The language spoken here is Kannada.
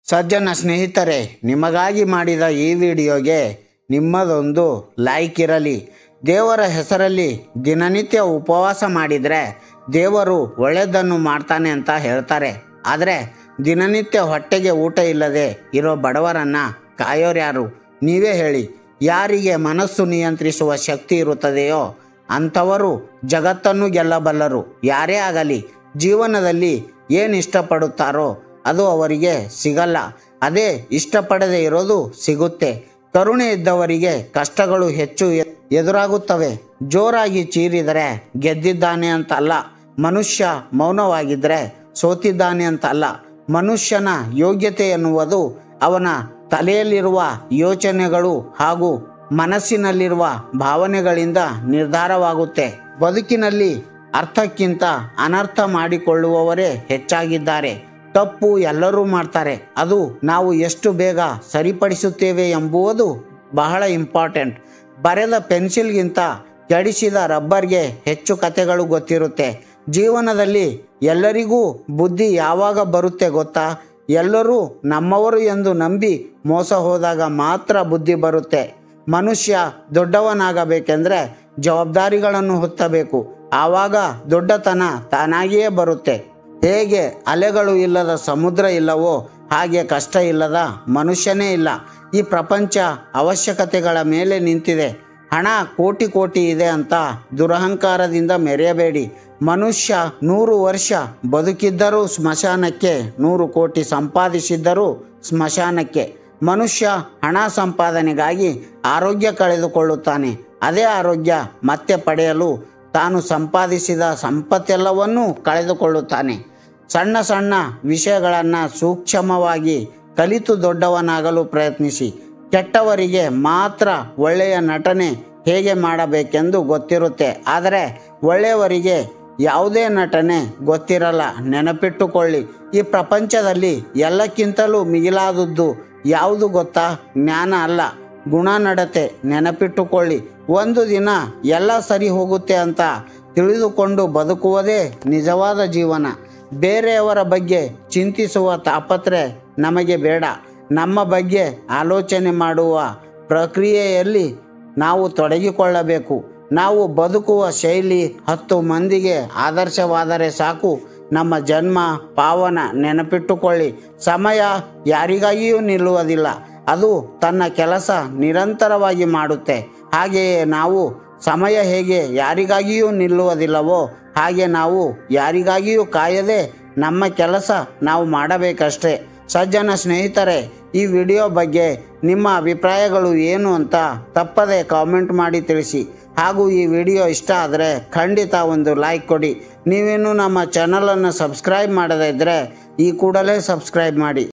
ಸಜ್ಜನ ಸ್ನೇಹಿತರೆ ನಿಮಗಾಗಿ ಮಾಡಿದ ಈ ವಿಡಿಯೋಗೆ ನಿಮ್ಮದೊಂದು ಲೈಕ್ ಇರಲಿ ದೇವರ ಹೆಸರಲ್ಲಿ ದಿನನಿತ್ಯ ಉಪವಾಸ ಮಾಡಿದರೆ ದೇವರು ಒಳ್ಳೆಯದನ್ನು ಮಾಡ್ತಾನೆ ಅಂತ ಹೇಳ್ತಾರೆ ಆದರೆ ದಿನನಿತ್ಯ ಹೊಟ್ಟೆಗೆ ಊಟ ಇಲ್ಲದೆ ಇರೋ ಬಡವರನ್ನು ಕಾಯೋರ್ಯಾರು ನೀವೇ ಹೇಳಿ ಯಾರಿಗೆ ಮನಸ್ಸು ನಿಯಂತ್ರಿಸುವ ಶಕ್ತಿ ಇರುತ್ತದೆಯೋ ಅಂಥವರು ಜಗತ್ತನ್ನು ಗೆಲ್ಲಬಲ್ಲರು ಯಾರೇ ಆಗಲಿ ಜೀವನದಲ್ಲಿ ಏನು ಇಷ್ಟಪಡುತ್ತಾರೋ ಅದು ಅವರಿಗೆ ಸಿಗಲ್ಲ ಅದೇ ಇಷ್ಟಪಡದೇ ಇರೋದು ಸಿಗುತ್ತೆ ಕರುಣೆ ಇದ್ದವರಿಗೆ ಕಷ್ಟಗಳು ಹೆಚ್ಚು ಎ- ಎದುರಾಗುತ್ತವೆ ಜೋರಾಗಿ ಚೀರಿದರೆ ಗೆದ್ದಿದ್ದಾನೆ ಅಂತ ಅಲ್ಲ ಮನುಷ್ಯ ಮೌನವಾಗಿದ್ದರೆ ಸೋತಿದ್ದಾನೆ ಅಂತ ಅಲ್ಲ ಮನುಷ್ಯನ ಯೋಗ್ಯತೆ ಎನ್ನುವುದು ಅವನ ತಲೆಯಲ್ಲಿರುವ ಯೋಚನೆಗಳು ಹಾಗೂ ಮನಸ್ಸಿನಲ್ಲಿರುವ ಭಾವನೆಗಳಿಂದ ನಿರ್ಧಾರವಾಗುತ್ತೆ ಬದುಕಿನಲ್ಲಿ ಅರ್ಥಕ್ಕಿಂತ ಅನರ್ಥ ಮಾಡಿಕೊಳ್ಳುವವರೇ ಹೆಚ್ಚಾಗಿದ್ದಾರೆ ತಪ್ಪು ಎಲ್ಲರೂ ಮಾಡ್ತಾರೆ ಅದು ನಾವು ಎಷ್ಟು ಬೇಗ ಸರಿಪಡಿಸುತ್ತೇವೆ ಎಂಬುವುದು ಬಹಳ ಇಂಪಾರ್ಟೆಂಟ್ ಬರೆದ ಪೆನ್ಸಿಲ್ಗಿಂತ ಕೆಡಿಸಿದ ರಬ್ಬರ್ಗೆ ಹೆಚ್ಚು ಕತೆಗಳು ಗೊತ್ತಿರುತ್ತೆ ಜೀವನದಲ್ಲಿ ಎಲ್ಲರಿಗೂ ಬುದ್ಧಿ ಯಾವಾಗ ಬರುತ್ತೆ ಗೊತ್ತಾ ಎಲ್ಲರೂ ನಮ್ಮವರು ಎಂದು ನಂಬಿ ಮೋಸ ಹೋದಾಗ ಮಾತ್ರ ಬುದ್ಧಿ ಬರುತ್ತೆ ಮನುಷ್ಯ ದೊಡ್ಡವನಾಗಬೇಕೆಂದರೆ ಜವಾಬ್ದಾರಿಗಳನ್ನು ಹೊತ್ತಬೇಕು ಆವಾಗ ದೊಡ್ಡತನ ತಾನಾಗಿಯೇ ಬರುತ್ತೆ ಹೇಗೆ ಅಲೆಗಳು ಇಲ್ಲದ ಸಮುದ್ರ ಇಲ್ಲವೋ ಹಾಗೆ ಕಷ್ಟ ಇಲ್ಲದ ಮನುಷ್ಯನೇ ಇಲ್ಲ ಈ ಪ್ರಪಂಚ ಅವಶ್ಯಕತೆಗಳ ಮೇಲೆ ನಿಂತಿದೆ ಹಣ ಕೋಟಿ ಕೋಟಿ ಇದೆ ಅಂತ ದುರಹಂಕಾರದಿಂದ ಮೆರೆಯಬೇಡಿ ಮನುಷ್ಯ ನೂರು ವರ್ಷ ಬದುಕಿದ್ದರೂ ಸ್ಮಶಾನಕ್ಕೆ ನೂರು ಕೋಟಿ ಸಂಪಾದಿಸಿದ್ದರೂ ಸ್ಮಶಾನಕ್ಕೆ ಮನುಷ್ಯ ಹಣ ಸಂಪಾದನೆಗಾಗಿ ಆರೋಗ್ಯ ಕಳೆದುಕೊಳ್ಳುತ್ತಾನೆ ಅದೇ ಆರೋಗ್ಯ ಮತ್ತೆ ಪಡೆಯಲು ತಾನು ಸಂಪಾದಿಸಿದ ಸಂಪತ್ತೆಲ್ಲವನ್ನೂ ಕಳೆದುಕೊಳ್ಳುತ್ತಾನೆ ಸಣ್ಣ ಸಣ್ಣ ವಿಷಯಗಳನ್ನು ಸೂಕ್ಷ್ಮವಾಗಿ ಕಲಿತು ದೊಡ್ಡವನಾಗಲು ಪ್ರಯತ್ನಿಸಿ ಕೆಟ್ಟವರಿಗೆ ಮಾತ್ರ ಒಳ್ಳೆಯ ನಟನೆ ಹೇಗೆ ಮಾಡಬೇಕೆಂದು ಗೊತ್ತಿರುತ್ತೆ ಆದರೆ ಒಳ್ಳೆಯವರಿಗೆ ಯಾವುದೇ ನಟನೆ ಗೊತ್ತಿರಲ್ಲ ನೆನಪಿಟ್ಟುಕೊಳ್ಳಿ ಈ ಪ್ರಪಂಚದಲ್ಲಿ ಎಲ್ಲಕ್ಕಿಂತಲೂ ಮಿಗಿಲಾದದ್ದು ಯಾವುದು ಗೊತ್ತಾ ಜ್ಞಾನ ಅಲ್ಲ ಗುಣ ನಡತೆ ನೆನಪಿಟ್ಟುಕೊಳ್ಳಿ ಒಂದು ದಿನ ಎಲ್ಲ ಸರಿ ಹೋಗುತ್ತೆ ಅಂತ ತಿಳಿದುಕೊಂಡು ಬದುಕುವುದೇ ನಿಜವಾದ ಜೀವನ ಬೇರೆಯವರ ಬಗ್ಗೆ ಚಿಂತಿಸುವ ತಾಪತ್ರೆ ನಮಗೆ ಬೇಡ ನಮ್ಮ ಬಗ್ಗೆ ಆಲೋಚನೆ ಮಾಡುವ ಪ್ರಕ್ರಿಯೆಯಲ್ಲಿ ನಾವು ತೊಡಗಿಕೊಳ್ಳಬೇಕು ನಾವು ಬದುಕುವ ಶೈಲಿ ಹತ್ತು ಮಂದಿಗೆ ಆದರ್ಶವಾದರೆ ಸಾಕು ನಮ್ಮ ಜನ್ಮ ಪಾವನ ನೆನಪಿಟ್ಟುಕೊಳ್ಳಿ ಸಮಯ ಯಾರಿಗಾಗಿಯೂ ನಿಲ್ಲುವುದಿಲ್ಲ ಅದು ತನ್ನ ಕೆಲಸ ನಿರಂತರವಾಗಿ ಮಾಡುತ್ತೆ ಹಾಗೆಯೇ ನಾವು ಸಮಯ ಹೇಗೆ ಯಾರಿಗಾಗಿಯೂ ನಿಲ್ಲುವುದಿಲ್ಲವೋ ಹಾಗೆ ನಾವು ಯಾರಿಗಾಗಿಯೂ ಕಾಯದೆ ನಮ್ಮ ಕೆಲಸ ನಾವು ಮಾಡಬೇಕಷ್ಟೇ ಸಜ್ಜನ ಸ್ನೇಹಿತರೆ ಈ ವಿಡಿಯೋ ಬಗ್ಗೆ ನಿಮ್ಮ ಅಭಿಪ್ರಾಯಗಳು ಏನು ಅಂತ ತಪ್ಪದೆ ಕಾಮೆಂಟ್ ಮಾಡಿ ತಿಳಿಸಿ ಹಾಗೂ ಈ ವಿಡಿಯೋ ಇಷ್ಟ ಆದರೆ ಖಂಡಿತ ಒಂದು ಲೈಕ್ ಕೊಡಿ ನೀವೇನು ನಮ್ಮ ಚಾನಲನ್ನು ಸಬ್ಸ್ಕ್ರೈಬ್ ಮಾಡದೇ ಇದ್ದರೆ ಈ ಕೂಡಲೇ ಸಬ್ಸ್ಕ್ರೈಬ್ ಮಾಡಿ